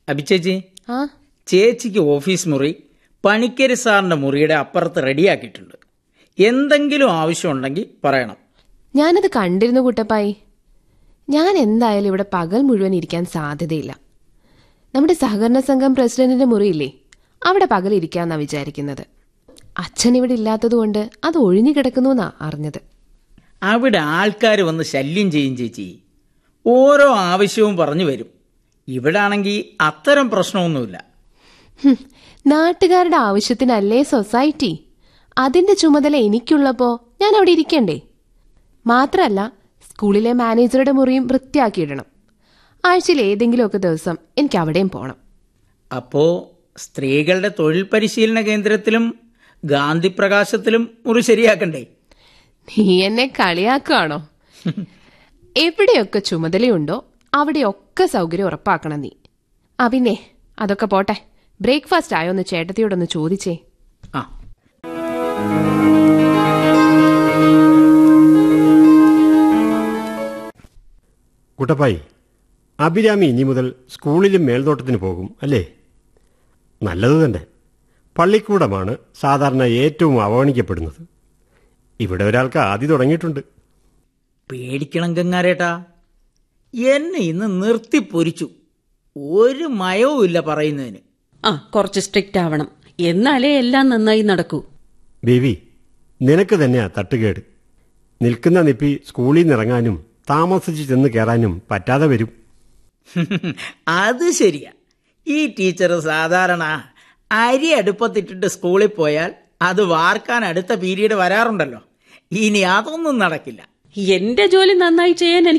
അഭിചേച്ചി ആ ചേച്ചിക്ക് ഓഫീസ് മുറി പണിക്കരി സാറിന്റെ മുറിയുടെ അപ്പുറത്ത് റെഡിയാക്കിയിട്ടുണ്ട് എന്തെങ്കിലും ആവശ്യമുണ്ടെങ്കിൽ പറയണം ഞാനത് കണ്ടിരുന്നു കുട്ടപ്പായി ഞാൻ എന്തായാലും ഇവിടെ പകൽ മുഴുവൻ ഇരിക്കാൻ സാധ്യതയില്ല നമ്മുടെ സഹകരണ സംഘം പ്രസിഡന്റിന്റെ മുറിയില്ലേ അവിടെ പകൽ ഇരിക്കാന്നാ വിചാരിക്കുന്നത് അച്ഛൻ ഇവിടെ ഇല്ലാത്തതുകൊണ്ട് അത് ഒഴിഞ്ഞു കിടക്കുന്നു എന്നാ അറിഞ്ഞത് അവിടെ ആൾക്കാർ വന്ന് ശല്യം ചെയ്യും ചേച്ചി ഓരോ ആവശ്യവും പറഞ്ഞു വരും ഇവിടെ ആണെങ്കിൽ അത്തരം പ്രശ്നമൊന്നുമില്ല ഹും, നാട്ടുകാരുടെ ആവശ്യത്തിനല്ലേ സൊസൈറ്റി അതിന്റെ ചുമതല എനിക്കുള്ളപ്പോ ഞാൻ അവിടെ ഇരിക്കണ്ടേ മാത്രല്ല സ്കൂളിലെ മാനേജറുടെ മുറിയും വൃത്തിയാക്കിയിടണം ആഴ്ചയിൽ ഏതെങ്കിലുമൊക്കെ ദിവസം എനിക്ക് അവിടെയും പോണം അപ്പോ സ്ത്രീകളുടെ തൊഴിൽ പരിശീലന കേന്ദ്രത്തിലും ഗാന്ധി പ്രകാശത്തിലും മുറി ശരിയാക്കണ്ടേ നീ എന്നെ കളിയാക്കുകയാണോ എവിടെയൊക്കെ ചുമതലയുണ്ടോ അവിടെയൊക്കെ സൗകര്യം ഉറപ്പാക്കണം നീ ആ പിന്നെ അതൊക്കെ പോട്ടെ ബ്രേക്ക്ഫാസ്റ്റ് ആയോന്ന് ചേട്ടത്തിയോടൊന്ന് ചോദിച്ചേ ആ കുട്ടപ്പായി അഭിരാമി ഇനി മുതൽ സ്കൂളിലും മേൽനോട്ടത്തിന് പോകും അല്ലേ നല്ലത് തന്നെ പള്ളിക്കൂടമാണ് സാധാരണ ഏറ്റവും അവഗണിക്കപ്പെടുന്നത് ഇവിടെ ഒരാൾക്ക് ആദ്യ തുടങ്ങിയിട്ടുണ്ട് പേടിക്കണം ഗംഗാരേട്ടാ എന്നെ ഇന്ന് നിർത്തി പൊരിച്ചു ഒരു മയവും ഇല്ല പറയുന്നതിന് ആ കുറച്ച് സ്ട്രിക്റ്റ് ആവണം എന്നാലേ എല്ലാം നന്നായി നടക്കൂ ബേബി നിനക്ക് തന്നെയാ തട്ടുകേട് നിൽക്കുന്ന നിപ്പി സ്കൂളിൽ നിന്ന് ഇറങ്ങാനും താമസിച്ച് ചെന്ന് കയറാനും പറ്റാതെ വരും അത് ശരിയാ ഈ ടീച്ചർ സാധാരണ അരി അടുപ്പത്തിട്ടിട്ട് സ്കൂളിൽ പോയാൽ അത് വാർക്കാൻ അടുത്ത പീരീഡ് വരാറുണ്ടല്ലോ ഇനി അതൊന്നും നടക്കില്ല എന്റെ ജോലി നന്നായി ചെയ്യാൻ